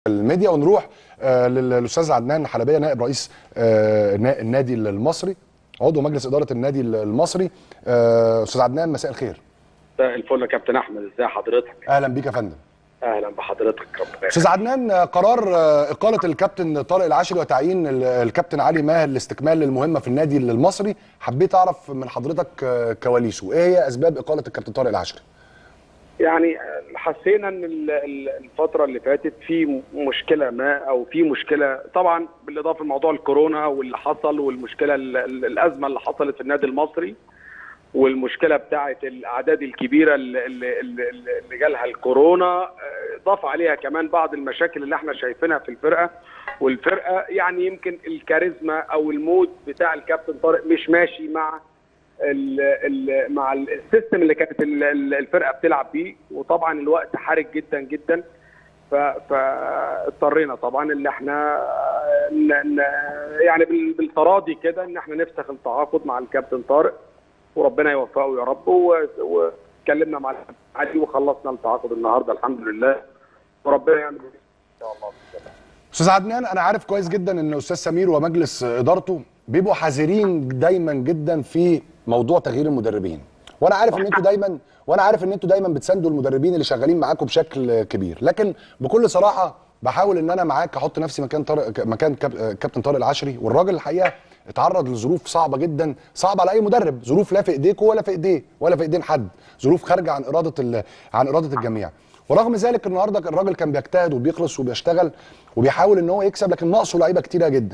الميديا ونروح آه، لل- للاستاذ عدنان حلبيه نائب رئيس آه، نا- النادي المصري عضو مجلس اداره النادي المصري آه، استاذ عدنان مساء الخير مساء الفل يا كابتن احمد ازي حضرتك اهلا بيك يا فندم اهلا بحضرتك ربنا استاذ عدنان آه، قرار آه، اقاله الكابتن طارق العاشري وتعيين ال- الكابتن علي ماهر لاستكمال المهمه في النادي المصري حبيت اعرف من حضرتك آه، كواليسه ايه هي اسباب اقاله الكابتن طارق العاشري يعني حسينا ان ال- ال- الفتره اللي فاتت في مشكله ما او في مشكله طبعا بالاضافه لموضوع الكورونا واللي حصل والمشكله ال- ال- الازمه اللي حصلت في النادي المصري والمشكله بتاعه الاعداد الكبيره اللي, اللي, اللي اللي جالها الكورونا آه، ضاف عليها كمان بعض المشاكل اللي احنا شايفينها في الفرقه والفرقه يعني يمكن الكاريزما او المود بتاع الكابتن طارق مش ماشي مع ال ال مع السيستم اللي كانت ال- ال- الفرقه بتلعب بيه وطبعا الوقت حرج جدا جدا ف- فاضطرينا طبعا ان احنا ن- ن- يعني بال- بالتراضي كده ان احنا نفسخ التعاقد مع الكابتن طارق وربنا يوفقه يا رب و- واتكلمنا مع الكابتن علي وخلصنا التعاقد النهارده الحمد لله وربنا يعمل ان شاء الله استاذ عدنان انا عارف كويس جدا ان استاذ سمير ومجلس ادارته بيبقوا حذرين دايما جدا في موضوع تغيير المدربين وانا عارف ان انتوا دايما وانا عارف ان انتوا دايما بتساندوا المدربين اللي شغالين معاكم بشكل كبير لكن بكل صراحه بحاول ان انا معاك احط نفسي مكان طارق مكان كاب- كابتن طارق العشري والراجل الحقيقه اتعرض لظروف صعبه جدا صعبه على اي مدرب ظروف لا في ايديكوا ولا في ايديه ولا في ايدين حد ظروف خارجه عن اراده ال- عن اراده الجميع ورغم ذلك النهارده الراجل كان بيجتهد وبيخلص وبيشتغل وبيحاول ان هو يكسب لكن ناقصه لعيبه كتيره جدا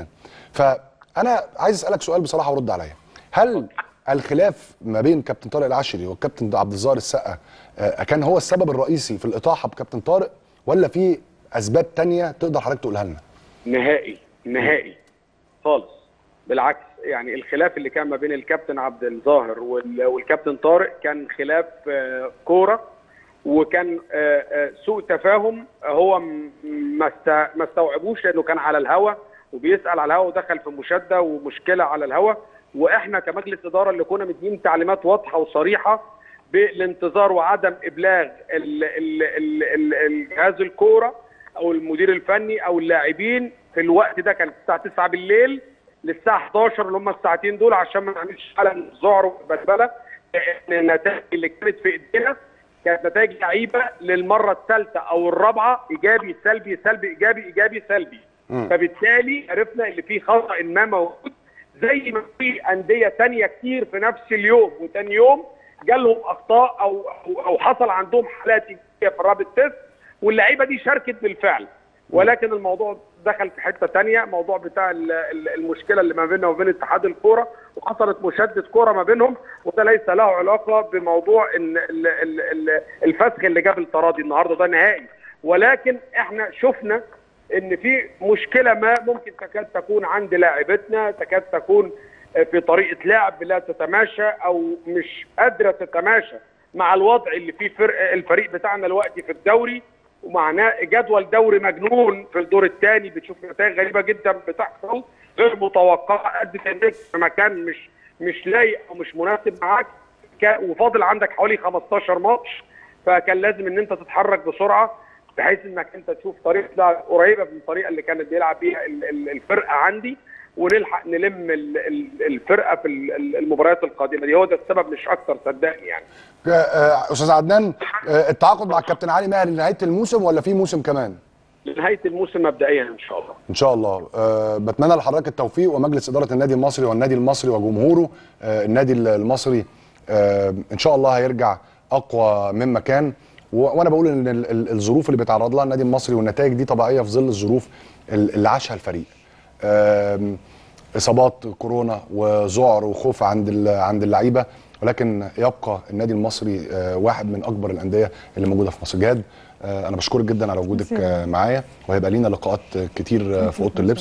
فانا عايز اسالك سؤال بصراحه ورد عليا هل الخلاف ما بين كابتن طارق العشري والكابتن عبد الظاهر السقا آه، كان هو السبب الرئيسي في الاطاحه بكابتن طارق ولا في اسباب تانية تقدر حضرتك تقولها لنا نهائي نهائي خالص بالعكس يعني الخلاف اللي كان ما بين الكابتن عبد الظاهر وال- والكابتن طارق كان خلاف آه، كوره وكان آه، آه، سوء تفاهم هو م- ما است- ما استوعبوش لانه كان على الهوا وبيسال على الهوا ودخل في مشاده ومشكله على الهوا واحنا كمجلس اداره اللي كنا مدين تعليمات واضحه وصريحه بالانتظار وعدم ابلاغ ال- ال- ال- ال- الجهاز الكوره او المدير الفني او اللاعبين في الوقت ده كان الساعه 9 بالليل للساعه 11 اللي هم الساعتين دول عشان ما نعملش حاله ذعر وبلبله لان النتائج اللي كانت في ايدينا كانت نتائج لعيبه للمره الثالثه او الرابعه ايجابي سلبي سلبي ايجابي ايجابي سلبي مم. فبالتالي عرفنا ان في خطا ما موجود زي ما في انديه تانية كتير في نفس اليوم وتاني يوم جالهم اخطاء او او, أو حصل عندهم حالات إيجابية في الرابط تيست واللعيبه دي شاركت بالفعل ولكن الموضوع دخل في حته تانية موضوع بتاع ال- ال- المشكله اللي ما بيننا وبين اتحاد الكوره وحصلت مشاده كوره ما بينهم وده ليس له علاقه بموضوع ان ال- ال- ال- الفسخ اللي جاب التراضي النهارده ده نهائي ولكن احنا شفنا ان في مشكله ما ممكن تكاد تكون عند لاعبتنا تكاد تكون في طريقه لعب لا تتماشى او مش قادره تتماشى مع الوضع اللي فيه فرق الفريق بتاعنا دلوقتي في الدوري ومعناه جدول دوري مجنون في الدور الثاني بتشوف نتائج غريبه جدا بتحصل غير متوقعه قد تنك في مكان مش مش لايق او مش مناسب معاك كا- وفاضل عندك حوالي 15 ماتش فكان لازم ان انت تتحرك بسرعه بحيث انك انت تشوف طريقه لعب قريبه من الطريقه اللي كانت بيلعب بيها ال- ال- الفرقه عندي ونلحق نلم ال- ال- الفرقه في ال- ال- المباريات القادمه دي هو ده السبب مش اكتر صدقني يعني آه، آه، استاذ عدنان آه، التعاقد مع الكابتن علي ماهر لنهايه الموسم ولا في موسم كمان لنهايه الموسم مبدئيا ان شاء الله ان شاء الله أه بتمنى لحضرتك التوفيق ومجلس اداره النادي المصري والنادي المصري وجمهوره أه النادي المصري أه ان شاء الله هيرجع اقوى مما كان و- وانا بقول ان ال- ال- الظروف اللي بيتعرض لها النادي المصري والنتائج دي طبيعيه في ظل الظروف ال- اللي عاشها الفريق أم، اصابات كورونا وذعر وخوف عند ال- عند اللعيبه ولكن يبقى النادي المصري أه، واحد من اكبر الانديه اللي موجوده في مصر جهاد أه، انا بشكرك جدا على وجودك ميرسي. أه، معايا وهيبقى لينا لقاءات كتير أه، في اوضه اللبس